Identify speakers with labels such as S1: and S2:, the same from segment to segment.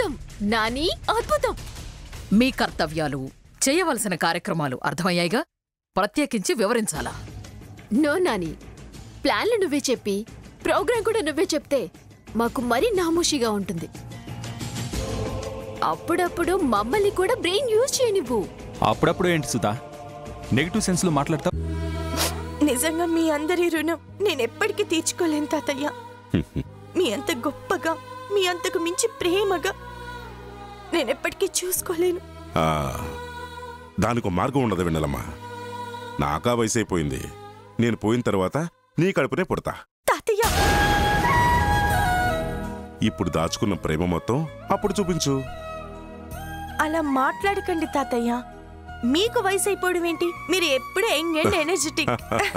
S1: అద్భుతం నాని అద్భుతం
S2: మీ కర్తవ్యాలు చేయవలసిన కార్యక్రమాలు అర్థమయ్యాయిగా ప్రత్యేకించి వివరించాలా
S1: నో నాని ప్లాన్లు నువ్వే చెప్పి ప్రోగ్రాం కూడా నువ్వే చెప్తే మాకు మరీ నామోషిగా ఉంటుంది అప్పుడప్పుడు మమ్మల్ని కూడా బ్రెయిన్ యూజ్ చేయనివ్వు
S3: అప్పుడప్పుడు ఏంటి సుధా నెగిటివ్ సెన్స్లో మాట్లాడతావు
S4: నిజంగా మీ అందరి రుణం నేను ఎప్పటికీ తీర్చుకోలేను తాతయ్య మీ అంత గొప్పగా మీ అంతకు మించి ప్రేమగా నేను ఎప్పటికీ చూసుకోలేను
S5: ఆ, దానికో మార్గం ఉండదు వెన్నెలమ్మా నాకా వయసు అయిపోయింది నేను పోయిన తర్వాత నీ కడుపునే పుడతా
S4: తాతయ్య
S5: ఇప్పుడు దాచుకున్న ప్రేమ మొత్తం అప్పుడు చూపించు
S4: అలా మాట్లాడకండి తాతయ్య మీకు వయసు అయిపోవడం ఏంటి మీరు ఎప్పుడూ యంగ్ అండ్ ఎనర్జెటిక్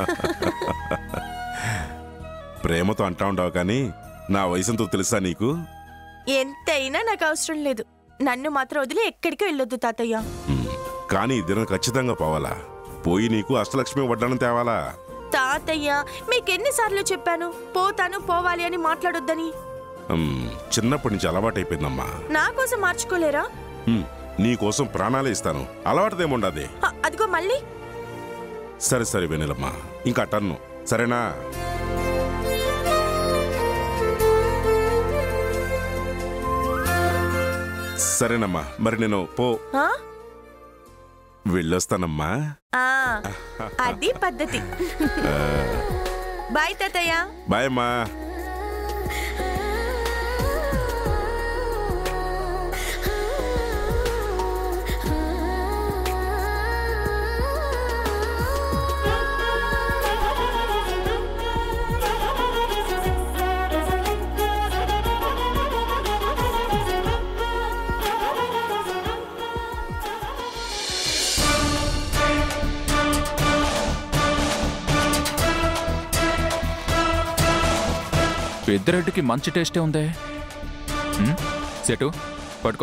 S5: ప్రేమతో అంటా ఉండవు కానీ నా వయసంతో తెలుసా నీకు
S4: ఎంతైనా నాకు అవసరం లేదు నన్ను మాత్రం వదిలి ఎక్కడికి వెళ్ళొద్దు తాతయ్య
S5: ఉమ్, కానీ ఈ దినం ఖచ్చితంగా పోవాలా పోయి నీకు అష్టలక్ష్మి వడ్డానం తేవాలా
S4: తాతయ్య మీకెన్నిసార్లు చెప్పాను పోతాను పోవాలి అని మాట్లాడొద్దని
S5: ఉమ్, చిన్నప్పటి నుంచి అలవాటైపోయిందమ్మా
S4: నా కోసం మార్చుకోలేరా
S5: ఉమ్, నీ కోసం ప్రాణాలే ఇస్తాను అలవాటుదేముండదే
S4: హ, అదిగో మళ్ళీ
S5: సరే సరే వెన్నెలమ్మా ఇంకా టన్ను సరేనా సరేనమ్మా మరి నేను పో
S4: ఆ?
S5: వెళ్ళొస్తానమ్మా
S4: ఆ, అది పద్ధతి బాయ్ తాతయ్య
S5: బాయ్ అమ్మా
S3: పెద్దిరెడ్డికి మంచి టేస్టే ఉందే ఉమ్, సెటు పట్టుకో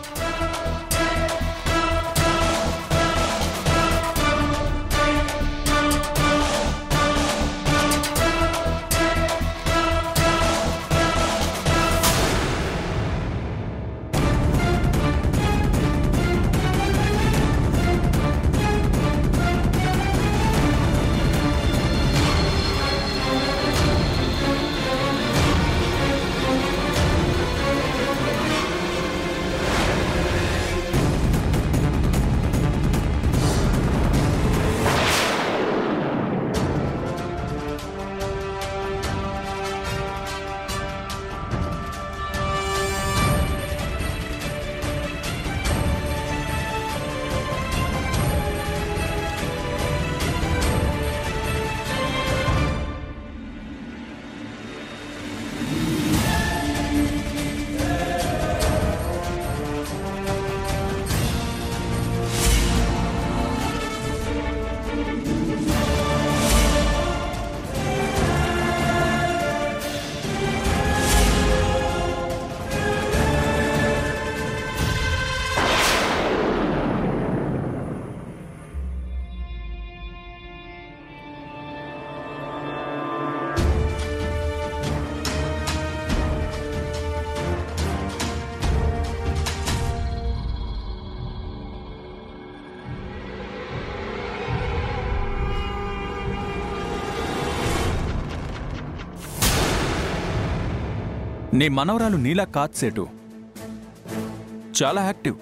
S3: నీ మనవరాలు నీలా కాదు సేటు చాలా యాక్టివ్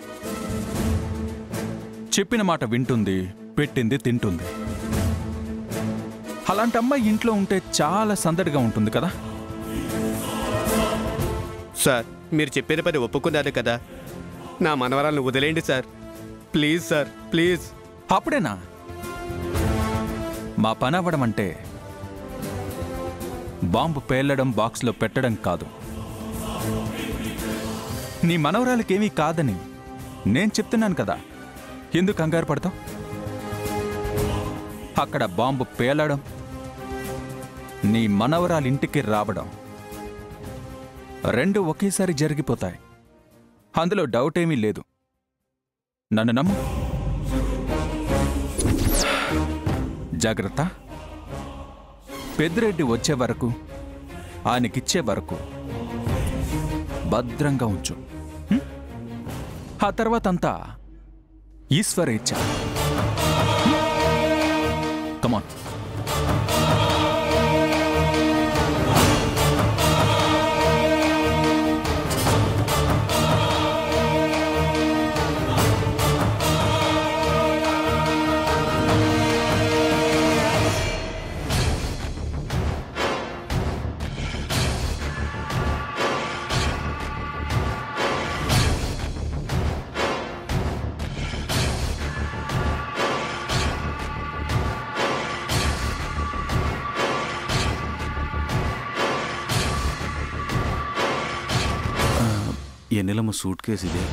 S3: చెప్పిన మాట వింటుంది పెట్టింది తింటుంది అలాంటి అమ్మాయి ఇంట్లో ఉంటే చాలా సందడిగా ఉంటుంది కదా
S6: సార్ మీరు చెప్పిన పని ఒప్పుకున్నారు కదా నా మనవరాలను వదిలేయండి సార్ ప్లీజ్ సార్ ప్లీజ్
S3: అప్పుడేనా మా పని అవ్వడం అంటే బాంబు పేలడం బాక్స్లో పెట్టడం కాదు నీ మనవరాలకేమీ కాదని నేను చెప్తున్నాను కదా ఎందుకు కంగారు పడతావు అక్కడ బాంబు పేలడం నీ మనవరాలింటికి రావడం రెండు ఒకేసారి జరిగిపోతాయి అందులో డౌట్ ఏమీ లేదు నన్ను నమ్ము జాగ్రత్త పెద్దిరెడ్డి వచ్చే వరకు ఆయనకిచ్చే వరకు భద్రంగా ఉంచు హ్మ్? ఆ తర్వాత అంతా ఈశ్వరేచ్ఛ కమాన్
S7: ఎన్నెలమ్మ సూట్ కేసు ఇదే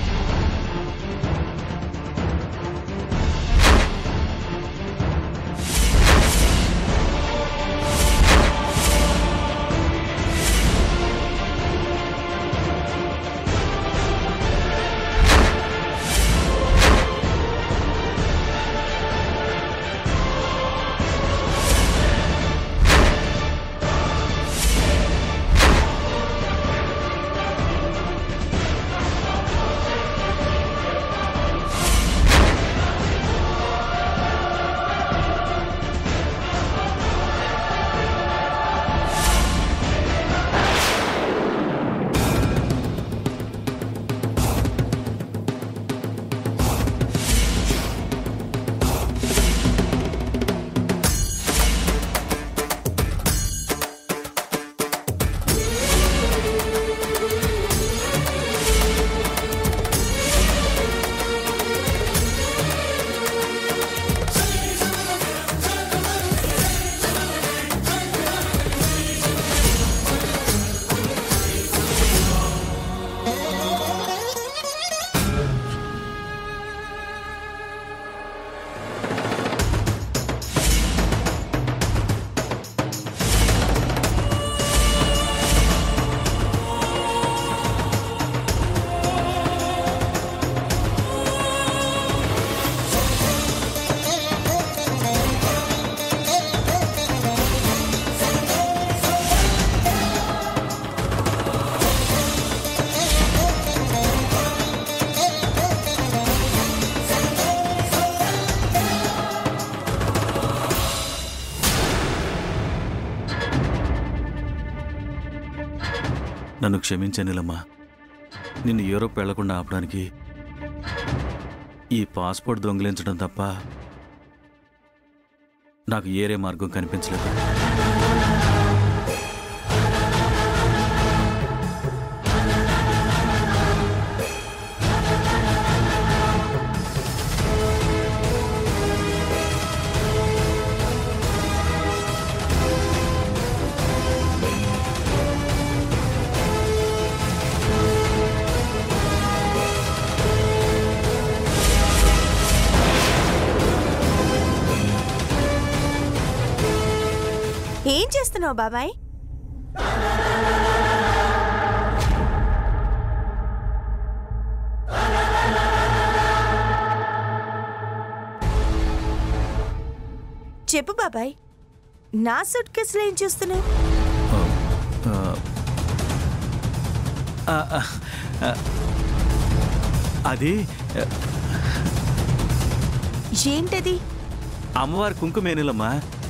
S7: నన్ను క్షమించనిలమ్మా నిన్ను యూరోప్ వెళ్లకుండా ఆపడానికి ఈ పాస్పోర్ట్ దొంగిలించడం తప్ప నాకు ఏరే మార్గం కనిపించలేదు
S4: ఏం చేస్తున్నావు బాబాయ్ చెప్పు బాబాయ్ నా సూట్ కేసులో ఏం చేస్తున్నావు
S7: ఆ, ఆ, ఆ, అది ఆ,
S4: ఏంటది
S7: అమ్మవారి కుంకుమేనిలమ్మా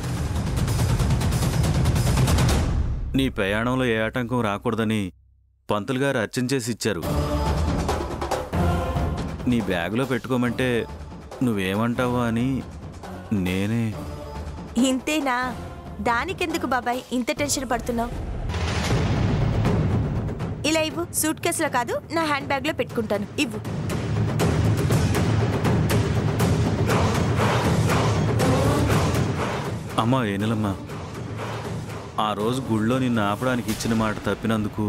S7: నీ ప్రయాణంలో ఏ ఆటంకం రాకూడదని పంతులు గారు అర్చన చేసి ఇచ్చారు నీ బ్యాగులో పెట్టుకోమంటే నువ్వేమంటావో అని నేనే
S4: ఇంతేనా దానికెందుకు బాబాయ్ ఇంత టెన్షన్ పడుతున్నావు ఇలా ఇవ్వు సూట్ కేసులో కాదు నా హ్యాండ్ బ్యాగ్ లో పెట్టుకుంటాను ఇవ్వు
S7: అమ్మా ఏనిలమ్మా ఆ రోజు గుళ్ళో నిన్ను ఆపడానికి ఇచ్చిన మాట తప్పినందుకు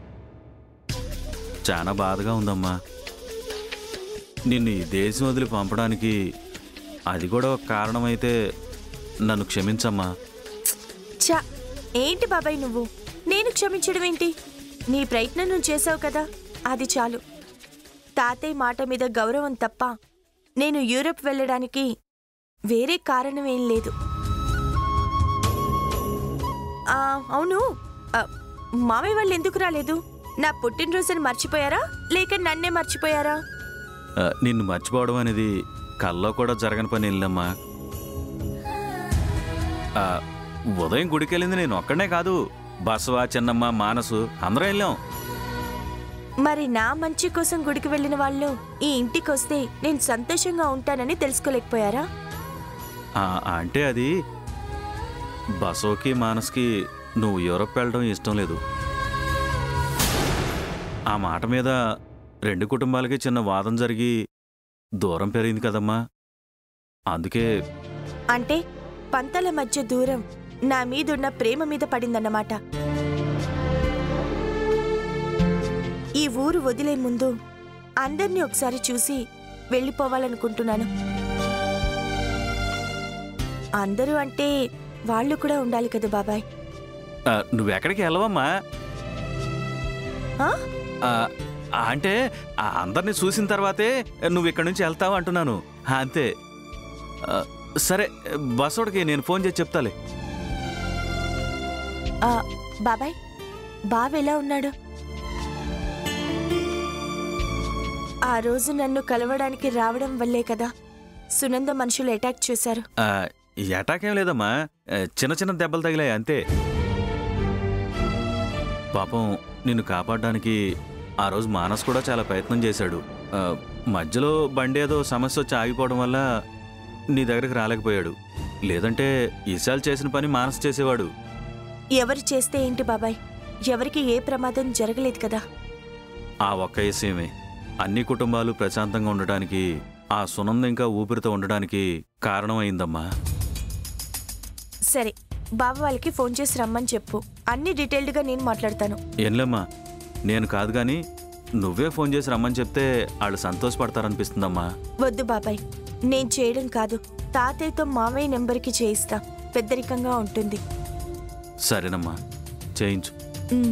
S7: చాలా బాధగా ఉందమ్మా నిన్ను ఈ దేశం వదిలి పంపడానికి అది కూడా ఒక కారణమైతే నన్ను క్షమించమ్మా
S4: చా ఏంటి బాబాయ్ నువ్వు నేను క్షమించడం ఏంటి నీ ప్రయత్నం నువ్వు చేసావు కదా అది చాలు తాతయ్య మాట మీద గౌరవం తప్ప నేను యూరప్ వెళ్ళడానికి వేరే కారణం ఏం లేదు ఆ, అవును ఆ, మామయ్య వాళ్ళు ఎందుకు రాలేదు నా పుట్టినరోజుని మర్చిపోయారా లేక నన్నే మర్చిపోయారా
S7: ఆ, నిన్ను మర్చిపోవడం అనేది కల్లో కూడా జరగని పని వెళ్ళమ్మా ఆ, ఉదయం గుడికి వెళ్ళింది నేను ఒక్కడనే కాదు బసవ చిన్నమ్మ మానసు అందరం వెళ్ళాం
S4: మరి నా మంచి కోసం గుడికి వెళ్ళిన వాళ్ళు ఈ ఇంటికి వస్తే నేను సంతోషంగా ఉంటానని తెలుసుకోలేకపోయారా
S7: ఆ, అంటే అది బసోకి మానస్కి నువ్వు యూరప్ వెళ్ళడం ఇష్టం లేదు ఆ మాట మీద రెండు కుటుంబాలకి చిన్న వాదం జరిగి దూరం పెరిగింది కదమ్మా అందుకే
S4: అంటే పంతల మధ్య దూరం నా మీదున్న ప్రేమ మీద పడిందన్నమాట ఈ ఊరు వదిలే ముందు అందర్నీ ఒకసారి చూసి వెళ్ళిపోవాలనుకుంటున్నాను అందరూ అంటే వాళ్ళు కూడా ఉండాలి కదా బాబాయ్
S7: ఆ, నువ్వెక్కడికి వెళ్ళవమ్మా
S4: ఆ?
S7: ఆ, అంటే ఆ అందరిని చూసిన తర్వాతే నువ్వు ఇక్కడి నుంచి వెళ్తావు అంటున్నాను అంతే ఆ, సరే బసోడికి నేను ఫోన్ చేసి చెప్తాలే
S4: ఆ, బాబాయ్ బావ ఎలా ఉన్నాడు ఆ రోజు నన్ను కలవడానికి రావడం వల్లే కదా సునంద మనుషులు అటాక్ చేశారు
S7: ఆ, ఈ అటాక్ ఏం లేదమ్మా ఆ, చిన్న చిన్న దెబ్బలు తగిలాయి అంతే పాపం నిన్ను కాపాడడానికి ఆ రోజు మానస్ కూడా చాలా ప్రయత్నం చేశాడు ఆ, మధ్యలో బండి ఏదో సమస్య వచ్చి ఆగిపోవడం వల్ల నీ దగ్గరికి రాలేకపోయాడు లేదంటే ఈసారి చేసిన పని మానస్ చేసేవాడు
S4: ఎవరు చేస్తే ఏంటి బాబాయ్ ఎవరికి ఏ ప్రమాదం జరగలేదు కదా
S7: ఆ ఒక్క విషయమే అన్ని కుటుంబాలు ప్రశాంతంగా ఉండడానికి ఆ సునంద ఇంకా ఊపిరితో ఉండడానికి కారణమైందమ్మా
S4: సరే బావ వాళ్ళకి ఫోన్ చేసి రమ్మని చెప్పు అన్ని డీటెయిల్డ్గా నేను మాట్లాడతాను
S7: ఏంలేమ్మా నేను కాదు కానీ నువ్వే ఫోన్ చేసి రమ్మని చెప్తే వాళ్ళు సంతోషపడతారనిపిస్తుందమ్మా
S4: వద్దు బాబాయ్ నేను చేయడం కాదు తాతయ్యతో మావయ్య నెంబర్కి చేయిస్తా పెద్దరికంగా ఉంటుంది
S7: సరేనమ్మా చేయించు
S4: ఉమ్.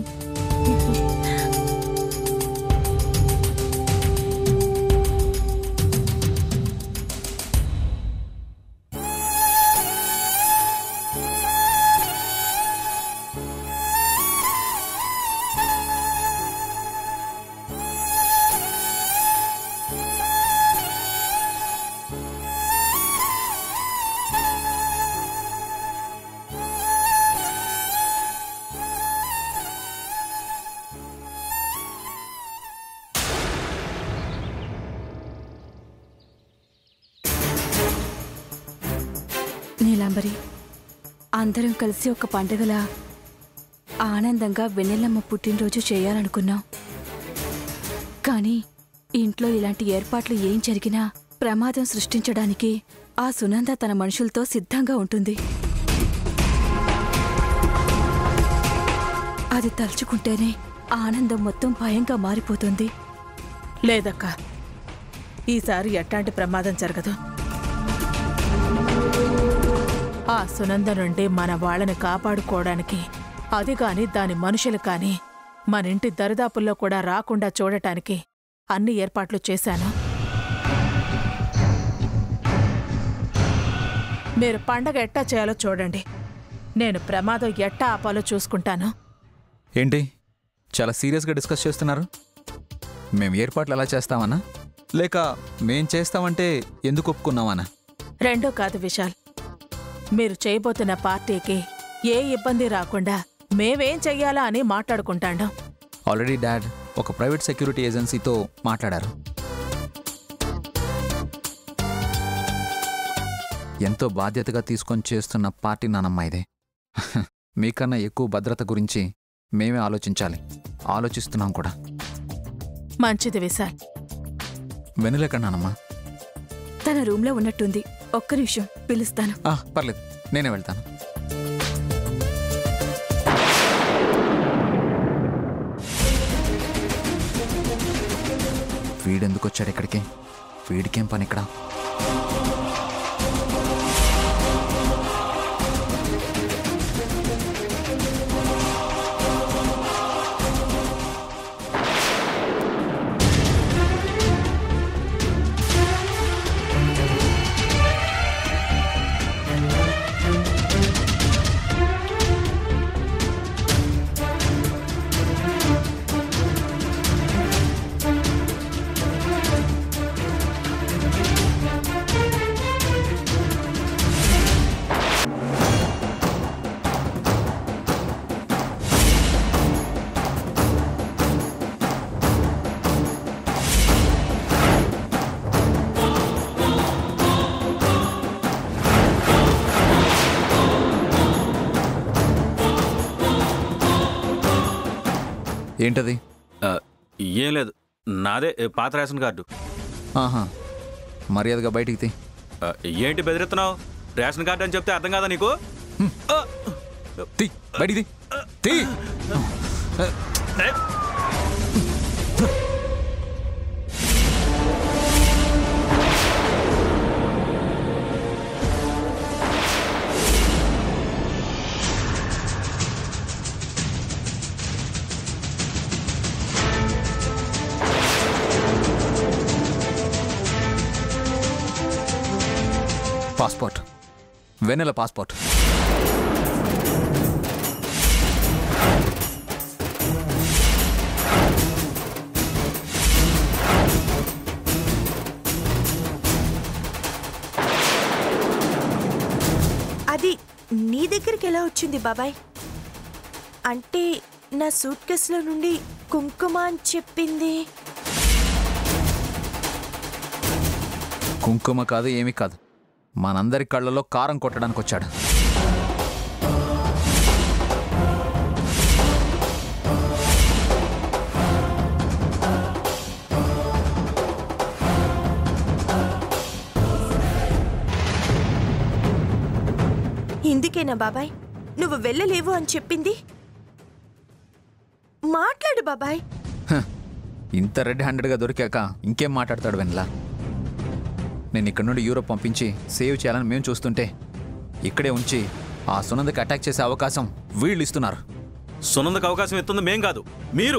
S8: నీలాంబరి అందరం కలిసి ఒక పండుగలా ఆనందంగా వెన్నెలమ్మ పుట్టినరోజు చేయాలనుకున్నాం కానీ ఇంట్లో ఇలాంటి ఏర్పాట్లు ఏం జరిగినా ప్రమాదం సృష్టించడానికి ఆ సునంద తన మనుషులతో సిద్ధంగా ఉంటుంది అది తలుచుకుంటేనే ఆనందం మొత్తం భయంగా మారిపోతుంది
S2: లేదక్కా ఈసారి ఎట్లాంటి ప్రమాదం జరగదు ఆ సునంద నుండి మన వాళ్ళని కాపాడుకోవడానికి అది కాని దాని మనుషులు కాని మన ఇంటి దరిదాపుల్లో కూడా రాకుండా చూడటానికి అన్ని ఏర్పాట్లు చేశాను మీరు పండగ ఎట్టా చేయాలో చూడండి నేను ప్రమాదం ఎట్టా ఆపాలో చూసుకుంటాను
S3: ఏంటి చాలా సీరియస్గా డిస్కస్ చేస్తున్నారు మేము ఏర్పాట్లు ఎలా చేస్తామన్నా లేక మేం చేస్తామంటే ఎందుకు ఒప్పుకున్నామన్నా
S2: రెండో కాదు విశాల్ మీరు చేయబోతున్న పార్టీకి ఏ ఇబ్బంది రాకుండా మేమేం చెయ్యాలా అని మాట్లాడుకుంటాండం
S3: ఆల్రెడీ డాడ్ ఒక ప్రైవేట్ సెక్యూరిటీ ఏజెన్సీతో మాట్లాడారు ఎంతో బాధ్యతగా తీసుకొని చేస్తున్న పార్టీ నానమ్మ ఇదే మీకన్నా ఎక్కువ భద్రత గురించి మేమే ఆలోచించాలి ఆలోచిస్తున్నాం కూడా
S2: మంచిది విశాల్
S3: వెనులేక నానమ్మ
S8: తన రూమ్లో ఉన్నట్టుంది ఒక్క నిమిషం పిలుస్తాను
S3: ఆ, పర్లేదు నేనే వెళ్తాను వీడెందుకు వచ్చాడు ఇక్కడికి వీడికేం పని ఇక్కడ ఏంటది
S7: ఆ, ఏం లేదు నాదే ఏ, పాత రేషన్ కార్డు
S3: ఆహా మర్యాదగా బయటికి తీ
S7: ఆ, ఏంటి బెదిరిస్తున్నావు రేషన్ కార్డు అని చెప్తే అర్థం కాదా నీకు ఆ,
S3: తీ బయటికి తీ తీ
S7: ఏ,
S3: పాస్పోర్ట్ వెన్నెల పాస్పోర్ట్
S4: అది నీ దగ్గరికి ఎలా వచ్చింది బాబాయ్ అంటే నా సూట్ కేసులో నుండి కుంకుమ అని చెప్పింది
S3: కుంకుమ కాదు ఏమీ కాదు మనందరి కళ్ళలో కారం కొట్టడానికి వచ్చాడు
S4: ఇందుకేనా బాబాయ్ నువ్వు వెళ్ళలేవు అని చెప్పింది మాట్లాడు బాబాయ్
S3: హ, ఇంత రెడ్ హ్యాండెడ్గా దొరికాక ఇంకేం మాట్లాడతాడు వెన్నెల నేను ఇక్కడ నుండి యూరోప్ పంపించి సేవ్ చేయాలని మేము చూస్తుంటే ఇక్కడే ఉంచి ఆ సునందకి అటాక్ చేసే అవకాశం వీళ్ళు ఇస్తున్నారు
S7: సునందకు అవకాశం ఇస్తుంది మేం కాదు మీరు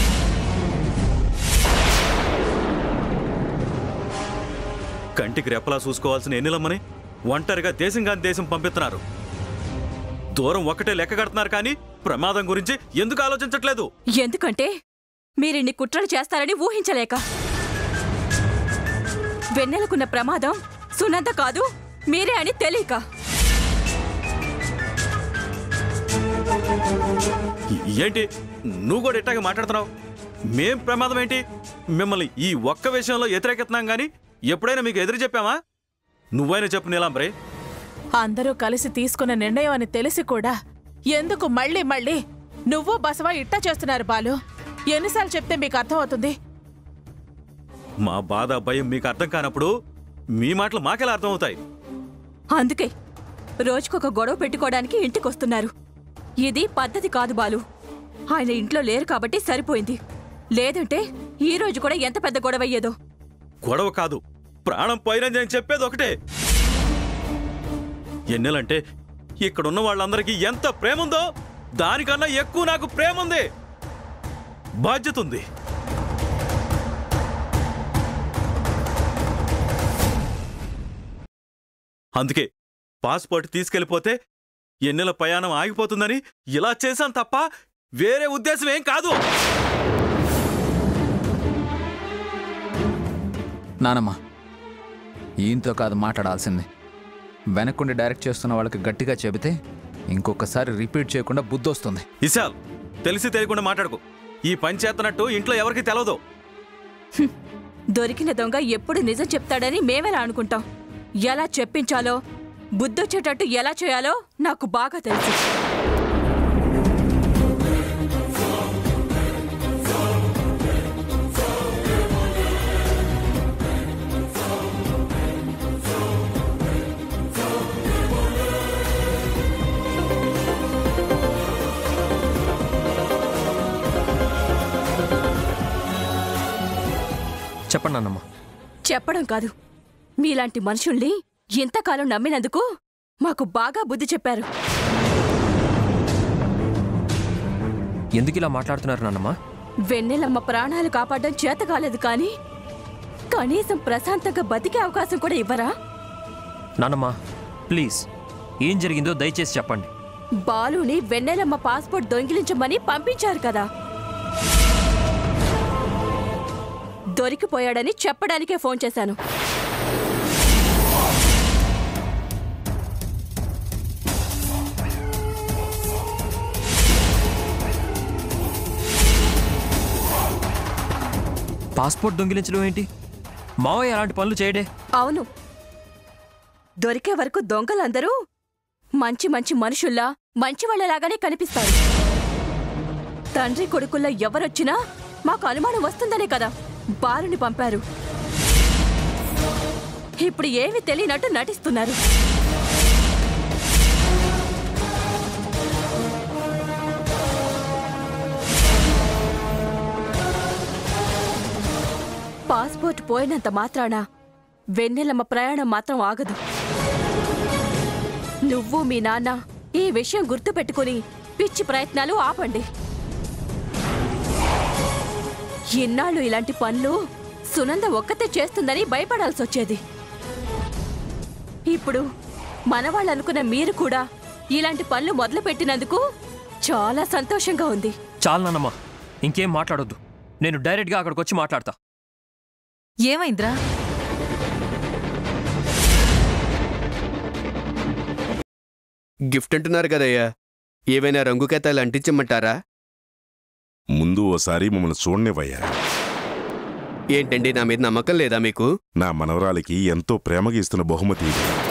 S7: కంటికి రెప్పలా చూసుకోవాల్సిన ఎన్నిలమ్మని ఒంటరిగా దేశం కాని దేశం పంపిస్తున్నారు దూరం ఒక్కటే లెక్క కడుతున్నారు కానీ ప్రమాదం గురించి ఎందుకు ఆలోచించట్లేదు
S8: ఎందుకంటే మీరిన్ని కుట్రలు చేస్తారని ఊహించలేక వెన్నెలకున్న ప్రమాదం సునంద కాదు మీరే అని తెలియక
S7: ఏంటి నువ్వు కూడా ఇట్టాగే మాట్లాడుతున్నావు మేం ప్రమాదం ఏంటి మిమ్మల్ని ఈ ఒక్క విషయంలో వ్యతిరేకిస్తున్నాం కానీ ఎప్పుడైనా మీకు ఎదురు చెప్పామా నువ్వైనా చెప్పు నీలాంబరే
S2: అందరూ కలిసి తీసుకున్న నిర్ణయం అని తెలిసి కూడా ఎందుకు మళ్ళీ మళ్ళీ నువ్వు బసవా ఇట్టా చేస్తున్నారు బాలు ఎన్నిసార్లు చెప్తే మీకు అర్థమవుతుంది
S7: మా బాధ భయం మీకు అర్థం కానప్పుడు మీ మాటలు మాకెలా అర్థమవుతాయి
S8: అందుకే రోజుకొక గొడవ పెట్టుకోవడానికి ఇంటికొస్తున్నారు ఇది పద్ధతి కాదు బాలు ఆయన ఇంట్లో లేరు కాబట్టి సరిపోయింది లేదంటే ఈ రోజు కూడా ఎంత పెద్ద గొడవ అయ్యేదో
S7: గొడవ కాదు ప్రాణం పోయినని నేను చెప్పేది ఒకటే ఎన్నెలంటే ఇక్కడున్న వాళ్ళందరికీ ఎంత ప్రేమ ఉందో దానికన్నా ఎక్కువ నాకు ప్రేమ ఉంది బాధ్యత ఉంది అందుకే పాస్పోర్ట్ తీసుకెళ్ళిపోతే ఎన్నెల ప్రయాణం ఆగిపోతుందని ఇలా చేశాం తప్ప వేరే ఉద్దేశం ఏం కాదు
S3: నానమ్మ ఈయంతో కాదు మాట్లాడాల్సింది వెనక్కుండి డైరెక్ట్ చేస్తున్న వాళ్ళకి గట్టిగా చెబితే ఇంకొకసారి రిపీట్ చేయకుండా బుద్ధి వస్తుంది
S7: ఇశాల్ తెలిసి తెలియకుండా మాట్లాడుకో ఈ పని చేస్తున్నట్టు ఇంట్లో ఎవరికి తెలవదు
S8: దొరికిన దొంగ ఎప్పుడు నిజం చెప్తాడని మేమెలా అనుకుంటాం ఎలా చెప్పించాలో బుద్ధొచ్చేటట్టు ఎలా చేయాలో నాకు బాగా తెలుసు
S9: చెప్పండి నాన్నమ్మ
S8: చెప్పడం కాదు మీలాంటి మనుషుల్ని ఇంతకాలం నమ్మినందుకు మాకు బాగా బుద్ధి చెప్పారు
S9: ఎందుకు ఇలా మాట్లాడుతున్నారు నాన్నమ్మ
S8: వెన్నెలమ్మ ప్రాణాలు కాపాడడం చేత కాలేదు కానీ కనీసం ప్రశాంతంగా బతికే అవకాశం కూడా ఇవ్వరా
S9: నాన్నమ్మ ప్లీజ్ ఏం జరిగిందో దయచేసి చెప్పండి
S8: బాలుని వెన్నెలమ్మ పాస్పోర్ట్ దొంగిలించమని పంపించారు కదా దొరికిపోయాడని చెప్పడానికే ఫోన్ చేశాను
S9: పాస్పోర్ట్ దొంగిలించడం ఏంటి మావయ్య అలాంటి పనులు చేయడే
S8: అవును దొరికే వరకు దొంగలందరూ మంచి మంచి మనుషుల్లా మంచి వాళ్ళలాగానే కనిపిస్తారు తండ్రి కొడుకుల్లో ఎవరొచ్చినా మాకు అనుమానం వస్తుందనే కదా బాలుని పంపారు ఇప్పుడు ఏమి తెలియనట్టు నటిస్తున్నారు పాస్పోర్ట్ పోయినంత మాత్రాన వెన్నెలమ్మ ప్రయాణం మాత్రం ఆగదు నువ్వు మీ నాన్న ఈ విషయం గుర్తుపెట్టుకుని పిచ్చి ప్రయత్నాలు ఆపండి ఇన్నాళ్ళు ఇలాంటి పనులు సునంద ఒక్కతే చేస్తుందని భయపడాల్సి వచ్చేది ఇప్పుడు మనవాళ్ళు అనుకున్న మీరు కూడా ఇలాంటి పనులు మొదలుపెట్టినందుకు చాలా సంతోషంగా ఉంది
S9: చాలు నాన్నమ్మ ఇంకేం మాట్లాడొద్దు నేను డైరెక్ట్గా అక్కడికి వచ్చి మాట్లాడతా
S10: ఏమైందిరా
S6: గిఫ్ట్ అంటున్నారు కదయ్యా ఏవైనా రంగు కేతాలు అంటించమంటారా
S5: ముందు ఓసారి మమ్మల్ని చూడనివ్వయ్యా
S6: ఏంటండి నా మీద నమ్మకం లేదా మీకు
S5: నా మనవరాలికి ఎంతో ప్రేమగా ఇస్తున్న బహుమతి ఇది